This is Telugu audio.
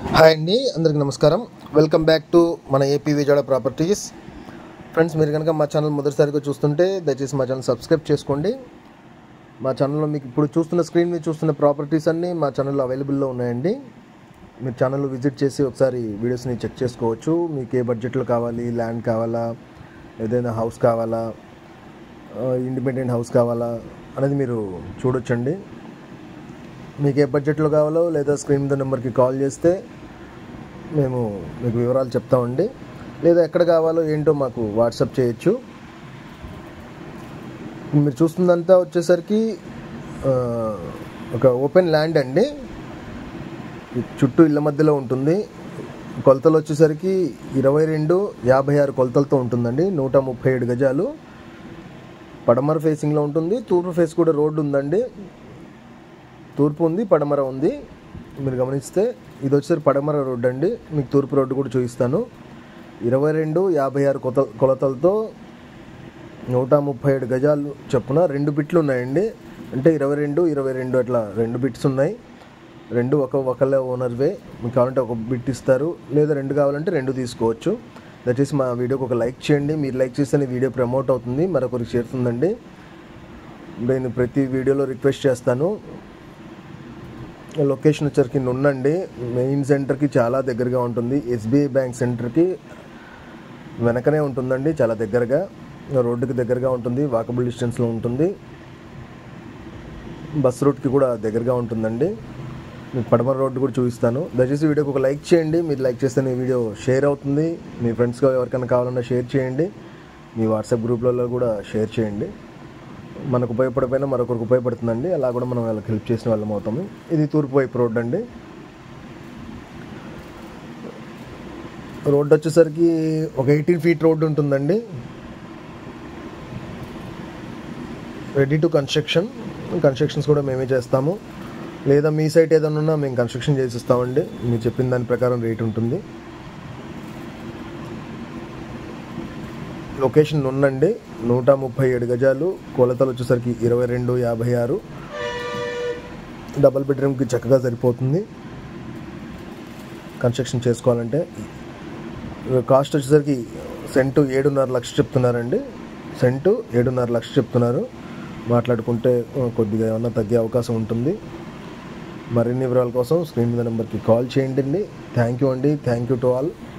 హాయ్ అండి అందరికి నమస్కారం వెల్కమ్ బ్యాక్ టు మన ఏపీ విజయవాడ ప్రాపర్టీస్ ఫ్రెండ్స్ మీరు కనుక మా ఛానల్ మొదటిసారిగా చూస్తుంటే దయచేసి మా ఛానల్ సబ్స్క్రైబ్ చేసుకోండి మా ఛానల్లో మీకు ఇప్పుడు చూస్తున్న స్క్రీన్ మీద చూస్తున్న ప్రాపర్టీస్ అన్నీ మా ఛానల్లో అవైలబుల్లో ఉన్నాయండి మీరు ఛానల్ విజిట్ చేసి ఒకసారి వీడియోస్ని చెక్ చేసుకోవచ్చు మీకు ఏ బడ్జెట్లో కావాలి ల్యాండ్ కావాలా ఏదైనా హౌస్ కావాలా ఇండిపెండెంట్ హౌస్ కావాలా అనేది మీరు చూడొచ్చండి మీకు ఏ బడ్జెట్లో కావాలో లేదా స్క్రీన్ మీద నెంబర్కి కాల్ చేస్తే మేము మీకు వివరాలు చెప్తామండి లేదా ఎక్కడ కావాలో ఏంటో మాకు వాట్సాప్ చేయొచ్చు మీరు చూస్తుందంతా వచ్చేసరికి ఆ, ఒక ఓపెన్ ల్యాండ్ అండి ఈ చుట్టూ ఇళ్ళ మధ్యలో ఉంటుంది కొలతలు వచ్చేసరికి ఇరవై రెండు యాభై ఆరు కొలతలతో ఉంటుందండి నూట ముప్పై ఏడు గజాలు పడమర ఫేసింగ్లో ఉంటుంది తూర్పు ఫేస్ కూడా రోడ్డు ఉందండి తూర్పు ఉంది పడమర ఉంది మీరు గమనిస్తే ఇది వచ్చేసరికి పడమర రోడ్డు అండి మీకు తూర్పు రోడ్డు కూడా చూపిస్తాను ఇరవై రెండు యాభై ఆరు కొత కొలతలతో నూట ముప్పై ఏడు గజాలు చొప్పున రెండు బిట్లు ఉన్నాయండి అంటే ఇరవై రెండు ఇరవై రెండు అట్లా రెండు బిట్స్ ఉన్నాయి రెండు ఒక ఒకళ్ళే ఓనర్వే మీకు కావాలంటే ఒక బిట్ ఇస్తారు లేదా రెండు కావాలంటే రెండు తీసుకోవచ్చు దయచేసి మా వీడియోకి ఒక లైక్ చేయండి మీరు లైక్ చేస్తేనే వీడియో ప్రమోట్ అవుతుంది మరొకరికి చేరుతుందండి నేను ప్రతి వీడియోలో రిక్వెస్ట్ చేస్తాను లొకేషన్ వచ్చరికి నుండండి మెయిన్ సెంటర్కి చాలా దగ్గరగా ఉంటుంది ఎస్బీఐ బ్యాంక్ సెంటర్కి వెనకనే ఉంటుందండి చాలా దగ్గరగా రోడ్డుకి దగ్గరగా ఉంటుంది వాకబుల్ డిస్టెన్స్లో ఉంటుంది బస్ రూట్కి కూడా దగ్గరగా ఉంటుందండి మీకు పడమర రోడ్డు కూడా చూపిస్తాను దయచేసి వీడియోకి ఒక లైక్ చేయండి మీరు లైక్ చేస్తే ఈ వీడియో షేర్ అవుతుంది మీ ఫ్రెండ్స్గా ఎవరికైనా కావాలన్నా షేర్ చేయండి మీ వాట్సాప్ గ్రూప్లలో కూడా షేర్ చేయండి మనకు ఉపయోగపడిపోయినా మరొకరికి ఉపయోగపడుతుందండి అలా కూడా మనం వాళ్ళకి హెల్ప్ చేసిన వాళ్ళం అవుతాము ఇది తూర్పు వైపు రోడ్ అండి రోడ్ వచ్చేసరికి ఒక ఎయిటీన్ ఫీట్ రోడ్ ఉంటుందండి రెడీ టు కన్స్ట్రక్షన్ కన్స్ట్రక్షన్స్ కూడా మేమే చేస్తాము లేదా మీ సైట్ ఏదైనా ఉన్నా మేము కన్స్ట్రక్షన్ చేసి ఇస్తామండి మీరు చెప్పిన దాని ప్రకారం రేట్ ఉంటుంది లొకేషన్ ఉందండి నూట ముప్పై ఏడు గజాలు కొలతలు వచ్చేసరికి ఇరవై రెండు యాభై ఆరు డబల్ బెడ్రూమ్కి చక్కగా సరిపోతుంది కన్స్ట్రక్షన్ చేసుకోవాలంటే కాస్ట్ వచ్చేసరికి సెంటు ఏడున్నర లక్ష చెప్తున్నారండి సెంటు ఏడున్నర లక్ష చెప్తున్నారు మాట్లాడుకుంటే ఆ, కొద్దిగా ఏమన్నా తగ్గే అవకాశం ఉంటుంది మరిన్ని వివరాల కోసం స్క్రీన్ మీద నెంబర్కి కాల్ చేయండి థ్యాంక్ యూ అండి థ్యాంక్ యూ టు ఆల్